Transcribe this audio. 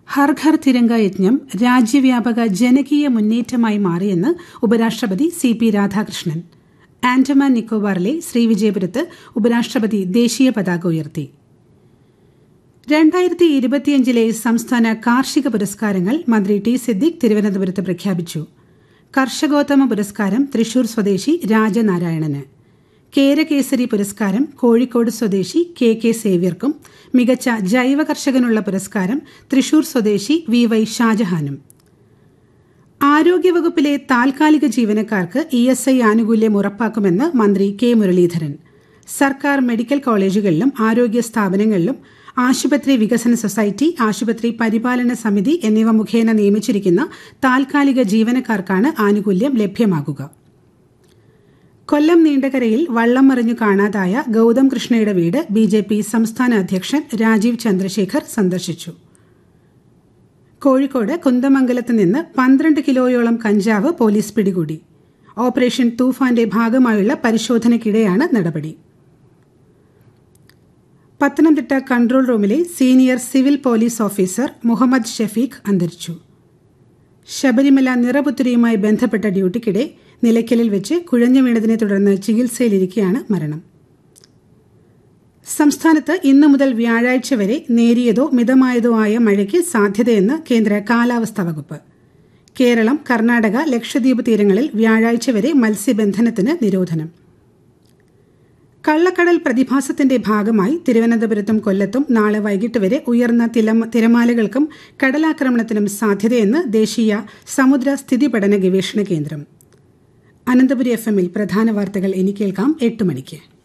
ഹർ ഘർ തിരങ്ക യജ്ഞം രാജ്യവ്യാപക ജനകീയ മുന്നേറ്റമായി മാറിയെന്ന് ഉപരാഷ്ട്രപതി സി പി രാധാകൃഷ്ണൻ ആൻഡമാൻ നിക്കോബാറിലെ ശ്രീവിജയപുരത്ത് ഉപരാഷ്ട്രപതി ദേശീയ പതാക ഉയർത്തി രണ്ടായിരത്തി ഇരുപത്തിയഞ്ചിലെ സംസ്ഥാന കാർഷിക പുരസ്കാരങ്ങൾ മന്ത്രി ടി സിദ്ദിഖ് തിരുവനന്തപുരത്ത് പ്രഖ്യാപിച്ചു കർഷകോത്തമ പുരസ്കാരം തൃശൂർ സ്വദേശി രാജനാരായണന് കേരകേസരി പുരസ്കാരം കോഴിക്കോട് സ്വദേശി കെ കെ സേവ്യർക്കും മികച്ച ജൈവ കർഷകനുള്ള പുരസ്കാരം തൃശൂർ സ്വദേശി വി വൈ ഷാജഹാനും ആരോഗ്യവകുപ്പിലെ താൽക്കാലിക ജീവനക്കാർക്ക് ഇ എസ് ഐ ആനുകൂല്യം ഉറപ്പാക്കുമെന്ന് മന്ത്രി കെ മുരളീധരൻ സർക്കാർ മെഡിക്കൽ കോളേജുകളിലും ആരോഗ്യ സ്ഥാപനങ്ങളിലും ആശുപത്രി വികസന സൊസൈറ്റി ആശുപത്രി പരിപാലന സമിതി എന്നിവ മുഖേന നിയമിച്ചിരിക്കുന്ന താൽക്കാലിക ജീവനക്കാർക്കാണ് ആനുകൂല്യം ലഭ്യമാകുക കൊല്ലം നീണ്ടകരയിൽ വള്ളം മറിഞ്ഞു കാണാതായ ഗൌതം കൃഷ്ണയുടെ വീട് ബി ജെ പി സംസ്ഥാന അധ്യക്ഷൻ രാജീവ് ചന്ദ്രശേഖർ സന്ദർശിച്ചു കോഴിക്കോട് കുന്തമംഗലത്ത് നിന്ന് പന്ത്രണ്ട് കിലോയോളം കഞ്ചാവ് പോലീസ് പിടികൂടി ഓപ്പറേഷൻ തൂഫാന്റെ ഭാഗമായുള്ള പരിശോധനയ്ക്കിടെയാണ് നടപടി പത്തനംതിട്ട കൺട്രോൾ റൂമിലെ senior civil police officer Muhammad Shafeeq അന്തരിച്ചു ശബരിമല നിറപുത്തുരിയുമായി ബന്ധപ്പെട്ട ഡ്യൂട്ടിക്കിടെ നിലയ്ക്കലിൽ വെച്ച് കുഴഞ്ഞു വീണതിനെ തുടർന്ന് ചികിത്സയിലിരിക്കെയാണ് മരണം സംസ്ഥാനത്ത് ഇന്നു മുതൽ വ്യാഴാഴ്ച വരെ നേരിയതോ മിതമായതോ ആയ മഴയ്ക്ക് സാധ്യതയെന്ന് കേന്ദ്ര കാലാവസ്ഥാ വകുപ്പ് കേരളം കർണാടക ലക്ഷദ്വീപ് തീരങ്ങളിൽ വ്യാഴാഴ്ച വരെ മത്സ്യബന്ധനത്തിന് നിരോധനം കള്ളക്കടൽ പ്രതിഭാസത്തിന്റെ ഭാഗമായി തിരുവനന്തപുരത്തും കൊല്ലത്തും നാളെ വൈകിട്ട് വരെ ഉയർന്ന തിരമാലകൾക്കും കടലാക്രമണത്തിനും സാധ്യതയെന്ന് ദേശീയ സമുദ്ര സ്ഥിതി പഠന ഗവേഷണ കേന്ദ്രം അനന്തപുരി എഫ് എമ്മിൽ പ്രധാന വാർത്തകൾ ഇനി കേൾക്കാം എട്ട് മണിക്ക്